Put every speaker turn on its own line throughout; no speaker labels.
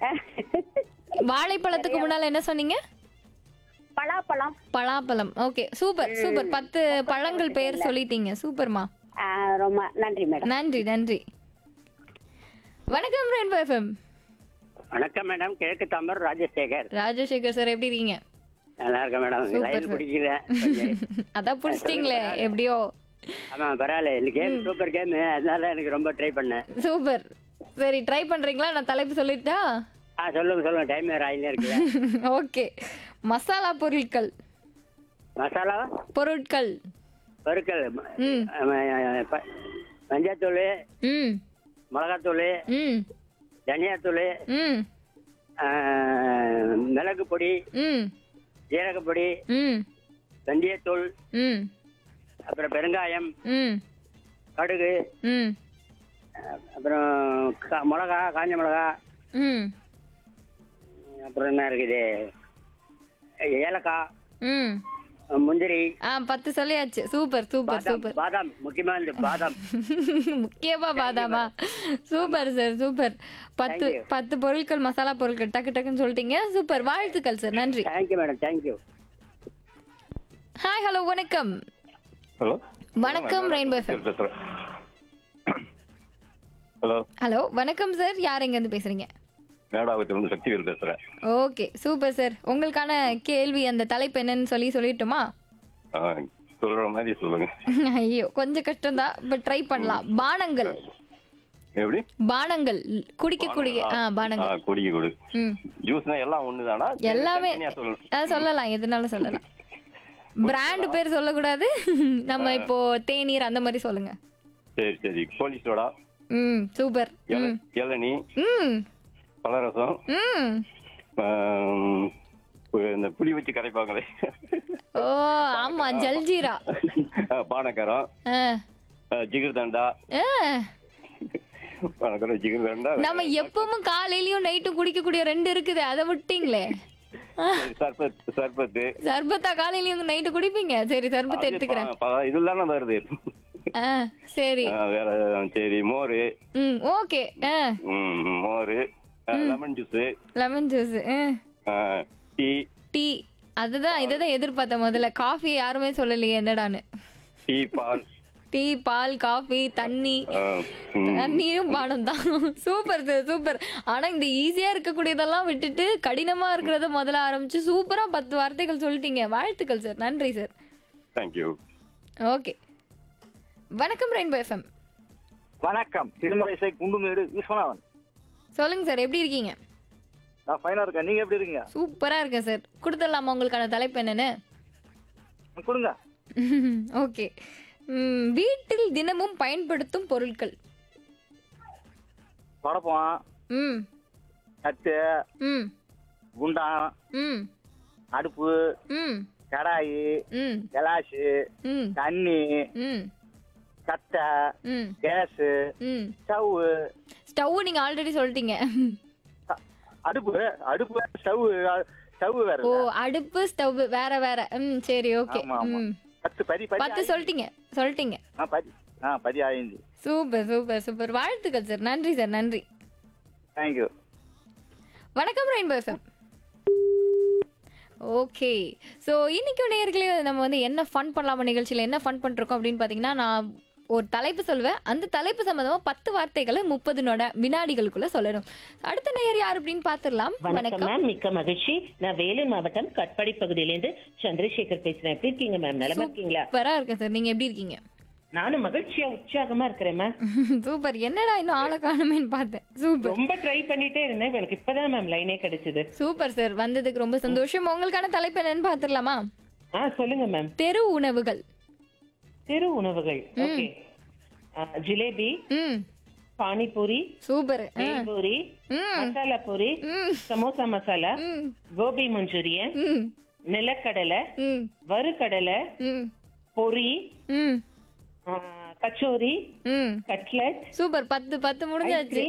வாழைப்பழத்துக்கு முன்னால என்ன சொன்னீங்க
பலாப்பழம்
பலாப்பழம் ஓகே சூப்பர் சூப்பர் பத்து பழங்கள் பெயர் சொல்லிட்டீங்க சூப்பர்மா
ஆ, ரொம்ப நன்றி மேடம்
நன்றி நன்றி வணக்கம் ரெயின்போ எஃப்எம்
வணக்கம் மேடம் கிழக்கு தாம்பரம் ராஜசேகர்
ராஜசேகர் சார் எப்படி இருக்கீங்க
நல்லா இருக்கேன் மேடம்
Super,
லைன்
sir.
பிடிக்கல
அதான் பிடிச்சிட்டீங்களே எப்படியோ
ஆமா பரவாயில்ல இந்த கேம் சூப்பர் கேம் அதனால எனக்கு ரொம்ப ட்ரை பண்ணேன்
சூப்பர் சரி ட்ரை பண்றீங்களா நான் தலைப்பு சொல்லிட்டா
ஆ சொல்லுங்க சொல்லுங்க டைம் வேற ஆயிலே இருக்குல்ல
ஓகே மசாலா பொருட்கள்
மசாலா
பொருட்கள்
பருக்கல்
ம்
மஞ்சத்தூள்
ம்
மிளகாத்தூள்
ம்
தனியாத்தூள்
ம்
மிளகு பொடி
ம்
ஜீரகப்பொடி
ம்
வெந்தயத்தூள்
ம்
அப்புறம் பெருங்காயம்
ம்
கடுகு
ம்
அப்புறம் கா- மிளகா காஞ்ச மிளகா
ம்
அப்புறம் என்ன இருக்குது ஏலக்காய்
ம்
முந்திரி
ஆ பத்து சொல்லியாச்சு சூப்பர் சூப்பர்
பாதாம்
சூப்பர்
பாதாம் முக்கியமா இந்த பாதாம்
முக்கியமா பாதாமா சூப்பர் சார் சூப்பர் பத்து
Thank you.
பத்து பொருட்கள் மசாலா பொருட்கள் டக்கு டக்குன்னு சொல்லிட்டீங்க சூப்பர் வாழ்த்துக்கள் சார் நன்றி
thank you madam thank you
hi hello வணக்கம்
ஹலோ
வணக்கம் ரெயின்போ எஃப்எம்
பேசுறேன் ஹலோ
ஹலோ வணக்கம் சார் யார் எங்க இருந்து பேசுறீங்க
மேடாவத்திலிருந்து சக்திவேல் பேசுறேன்
ஓகே சூப்பர் சார் உங்களுக்கான கேள்வி அந்த தலைப்பு என்னன்னு சொல்லி சொல்லிட்டுமா
ஆ, சொல்ற மாதிரி சொல்லுங்க
ஐயோ கொஞ்சம் கஷ்டம்தான் பட் ட்ரை பண்ணலாம் பானங்கள்
எப்படி
பானங்கள் குடிக்கக்கூடிய ஆ
ஆ,
பானங்கள்
குடிக்க கொடு
ம்
ஜூஸ்னா எல்லாம் ஒண்ணுதானா
எல்லாமே
தனித்தனியா சொல்லணும்
ஆ, சொல்லலாம் எதுனாலும் சொல்லலாம் பிராண்ட் பேர் சொல்லக்கூடாது நம்ம இப்போ தேநீர் அந்த மாதிரி சொல்லுங்க
சரி சரி கோழி சோடா
ம் சூப்பர்
இள-
ம்
இளநீ
ம்
பலரசம்
ம்
ஆம், இந்த புளி வச்சு கரைப்பாங்களே
ஓ ஆமா ஜல்ஜீரா
ஆ, பானக்கரம்
ஆ
ஆ, ஜிகிர்தண்டா
ஆ.
பானக்கரம் ஜிகிர்தண்டா
நம்ம எப்பவும் காலையிலயும் நைட்டும் குடிக்கக்கூடிய ரெண்டு இருக்குது அதை விட்டீங்களே ஆ,
சர்பத் சர்பத்து
சர்பத்தா காலையிலயும் நைட்டு குடிப்பீங்க சரி சர்பத் எடுத்துக்கிறேன்
இதுல தானே வருது
ஆ சரி
ஆ, வேற சரி மோரு
ம் ஓகே ஆ
ம், மோரு lemon juice
lemon juice
tea
tea அதுதான் இதுதான் எதிர்பார்த்தேன் முதல்ல காஃபி யாருமே சொல்லலையே என்னடான்னு
டீ பால்
டீ பால் காஃபி தண்ணி
ஆ, ம்.
தண்ணியும் பானம் தான் சூப்பர் சார் சூப்பர் ஆனா இந்த ஈஸியா இருக்கக்கூடியதெல்லாம் விட்டுட்டு கடினமா இருக்கிறத முதல்ல ஆரம்பிச்சு சூப்பரா பத்து வார்த்தைகள் சொல்லிட்டீங்க வாழ்த்துக்கள் சார் நன்றி சார்
Thank you
ஓகே வணக்கம் ரெயின்போ எஃப்எம்
வணக்கம் திருமலைசை குண்டுமேடு விஸ்வநாதன்
சொல்லுங்க சார் எப்படி இருக்கீங்க
நான் ஃபைனா இருக்கேன் நீங்க எப்படி இருக்கீங்க
சூப்பரா இருக்கேன் சார் கொடுத்துடலாமா உங்களுக்கான தலைப்பு என்னன்னு
கொடுங்க
ஓகே வீட்டில் தினமும் பயன்படுத்தும் பொருட்கள்
தொடப்பம்
ம்
கத்து
ம்
குண்டான்
ம்
அடுப்பு
ம்
கடாயி
ம்
கலாசு
ம்
தண்ணி
ம்
கட்டை
ம்
கேஸு
ம்
ஸ்டவ்
ஸ்டவ் நீங்க ஆல்ரெடி சொல்லிட்டீங்க
அடுப்பு அடுப்பு ஸ்டவ் ஸ்டவ் வேற
ஓ
இல்ல.
அடுப்பு ஸ்டவ் வேற வேற ம் சரி ஓகே
ஆமா, ஆமா.
ம்
பத்து பதி பதி
பத்து சொல்லிட்டீங்க சொல்லிட்டீங்க
ஆ பதி ஆ பதி ஆயிஞ்சு
சூப்பர் சூப்பர் சூப்பர் வாழ்த்துக்கள் சார் நன்றி சார் நன்றி
தேங்க்யூ
வணக்கம் ரெயின்போ எஃப்எம் ஓகே ஸோ இன்னைக்கு நேர்களே நம்ம வந்து என்ன ஃபன் பண்ணலாமா நிகழ்ச்சியில் என்ன ஃபன் பண்ணிருக்கோம் அப்படின்னு பார்த்தீங்கன்னா நான் ஒரு தலைப்பு சொல்லுவேன் அந்த தலைப்பு சம்மந்தமாக பத்து வார்த்தைகளை முப்பது நொட வினாடிகளுக்குள்ள சொல்லணும் அடுத்த நேயர் யார் அப்படின்னு பார்த்துடலாம்
வணக்கம்
வணக்கம்
மேம் மிக்க மகிழ்ச்சி நான் வேலூர் மாவட்டம் கட்பாடி பகுதியிலேருந்து சந்திரசேகர் பேசுறேன் எப்படி இருக்கீங்க மேம் நலமா இருக்கீங்களா
சூப்பரா இருக்கேன் சார் நீங்க எப்படி இருக்கீங்க
நானும் மகிழ்ச்சியா உற்சாகமா இருக்கிறேன் மேம்
சூப்பர் என்னடா இன்னும் ஆளை காணுமேன்னு பார்த்தேன் சூப்பர்
ரொம்ப ட்ரை பண்ணிட்டே இருந்தேன் எனக்கு இப்பதான் மேம் லைனே கிடைச்சது
சூப்பர் சார் வந்ததுக்கு ரொம்ப சந்தோஷம் உங்களுக்கான தலைப்பு என்னன்னு பார்த்துடலாமா
ஆ சொல்லுங்க மேம்
தெரு உணவுகள்
தெரு உணவுகள் ஓகே ஜிலேபி
ம்
பானிபூரி
சூப்பர்
பூரி
ம்
மசாலா பூரி
ம்
சமோசா மசாலா
ம்
கோபி மஞ்சூரியன்
ம்
நிலக்கடலை
ம்
வறுக்கடலை
ம்
பொரி
ம்
ஆ, கச்சோரி
ம்
கட்லட்
சூப்பர் பத்து பத்து முடிஞ்சாச்சு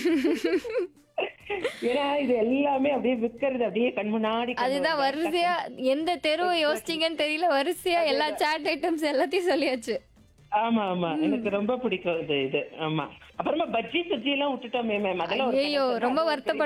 ஏன்னா இது எல்லாமே அப்படியே விக்கிறது அப்படியே கண் முன்னாடி கொண்டு
அதுதான்
வருது.
வரிசையா எந்த தெருவை யோசிச்சீங்கன்னு தெரியல வரிசையா எல்லா சாட் ஐட்டம்ஸ் எல்லாத்தையும் சொல்லியாச்சு
ஆமா ஆமா எனக்கு ரொம்ப பிடிக்கும் இது இது ஆமா அப்புறமா பஜ்ஜி சுஜ்ஜி எல்லாம் விட்டுட்டோமே மேம் அதெல்லாம் ஒரு
ஐயோ
கணக்கு தான்.
ரொம்ப
அது ஒரு
வருத்தப்பட